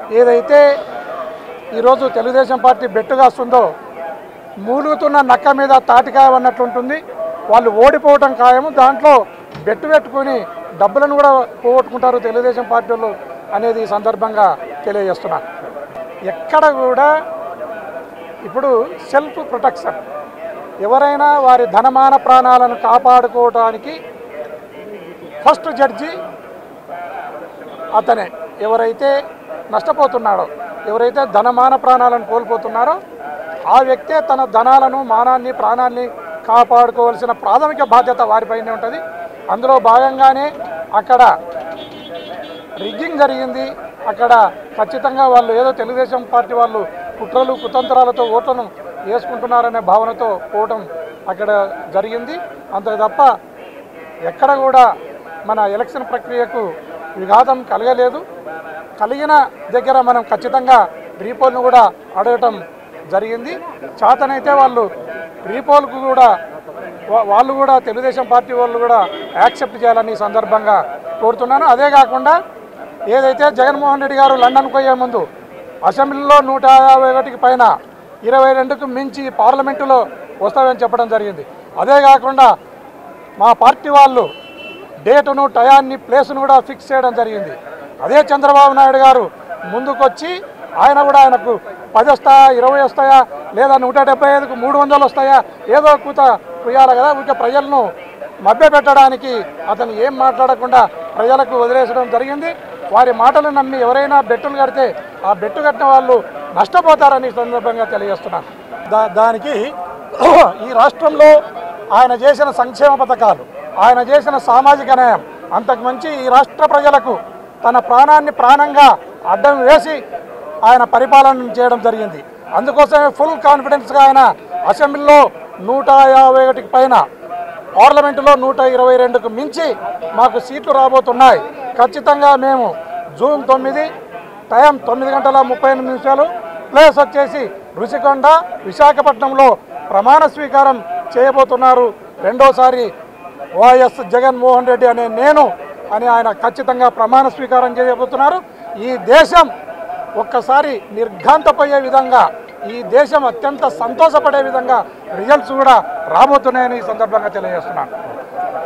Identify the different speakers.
Speaker 1: ఏదైతే ఈరోజు తెలుగుదేశం పార్టీ బెట్టుగాస్తుందో మూలుగుతున్న నక్క మీద తాటికాయ అన్నట్లుంటుంది వాళ్ళు ఓడిపోవటం ఖాయము దాంట్లో బెట్టు పెట్టుకొని డబ్బులను కూడా పోగొట్టుకుంటారు తెలుగుదేశం పార్టీ వాళ్ళు అనేది ఈ సందర్భంగా తెలియజేస్తున్నాను ఎక్కడ కూడా ఇప్పుడు సెల్ఫ్ ప్రొటెక్షన్ ఎవరైనా వారి ధనమాన ప్రాణాలను కాపాడుకోవటానికి ఫస్ట్ జడ్జి అతనే ఎవరైతే నష్టపోతున్నాడో ఎవరైతే ధనమాన ప్రాణాలను కోల్పోతున్నారో ఆ వ్యక్తే తన ధనాలను మానాన్ని ప్రాణాన్ని కాపాడుకోవాల్సిన ప్రాథమిక బాధ్యత వారిపైనే ఉంటుంది అందులో భాగంగానే అక్కడ రిగ్గింగ్ జరిగింది అక్కడ ఖచ్చితంగా వాళ్ళు ఏదో తెలుగుదేశం పార్టీ వాళ్ళు కుట్రలు కుతంత్రాలతో ఓట్లను వేసుకుంటున్నారనే భావనతో పోవటం అక్కడ జరిగింది అంతే తప్ప ఎక్కడ కూడా మన ఎలక్షన్ ప్రక్రియకు విఘాతం కలగలేదు కలిగిన దగ్గర మనం ఖచ్చితంగా రీపోల్ను కూడా అడగటం జరిగింది చేతనైతే వాళ్ళు రీపోల్కు కూడా వా- వాళ్ళు కూడా తెలుగుదేశం పార్టీ వాళ్ళు కూడా యాక్సెప్ట్ చేయాలని ఈ సందర్భంగా కోరుతున్నాను అదే కాకుండా ఏదైతే జగన్మోహన్ రెడ్డి గారు లండన్ పోయే ముందు అసెంబ్లీలో నూట యాభై ఒకటికి పైన ఇరవై రెండుకు మించి పార్లమెంటులో వస్తామని చెప్పడం జరిగింది అదే కాకుండా మా పార్టీ వాళ్ళు డేటును టయాన్ని ప్లేస్ను కూడా ఫిక్స్ చేయడం జరిగింది అదే చంద్రబాబు నాయుడు గారు ముందుకొచ్చి ఆయన కూడా ఆయనకు పది వస్తాయా ఇరవై వస్తాయా లేదా నూట డెబ్బై ఐదుకు మూడు వందలు వస్తాయా ఏదో కూత కుయ్యాలి కదా ఊరికే ప్రజలను మభ్యపెట్టడానికి అతను ఏం మాట్లాడకుండా ప్రజలకు వదిలేసడం జరిగింది వారి మాటలు నమ్మి ఎవరైనా బెట్టులు కడితే ఆ బెట్టు కట్టిన వాళ్ళు నష్టపోతారని ఈ సందర్భంగా తెలియజేస్తున్నాను దా దానికి ఈ రాష్ట్రంలో ఆయన చేసిన సంక్షేమ పథకాలు ఆయన చేసిన సామాజిక న్యాయం అంతకు మంచి ఈ రాష్ట్ర ప్రజలకు తన ప్రాణాన్ని ప్రాణంగా అడ్డం వేసి ఆయన పరిపాలన చేయడం జరిగింది అందుకోసమే ఫుల్ కాన్ఫిడెన్స్గా ఆయన అసెంబ్లీలో నూట యాభై ఒకటికి పైన పార్లమెంటులో నూట ఇరవై రెండుకు మించి మాకు సీట్లు రాబోతున్నాయి ఖచ్చితంగా మేము జూన్ తొమ్మిది టైం తొమ్మిది గంటల ముప్పై ఎనిమిది నిమిషాలు ప్లేస్ వచ్చేసి రుషికొండ విశాఖపట్నంలో ప్రమాణ స్వీకారం చేయబోతున్నారు రెండోసారి వైఎస్ జగన్మోహన్ రెడ్డి అనే నేను అని ఆయన ఖచ్చితంగా ప్రమాణ స్వీకారం చేయబోతున్నారు ఈ దేశం ఒక్కసారి నిర్ఘాంతపోయే విధంగా ఈ దేశం అత్యంత సంతోషపడే విధంగా రిజల్ట్స్ కూడా రాబోతున్నాయని ఈ సందర్భంగా తెలియజేస్తున్నాను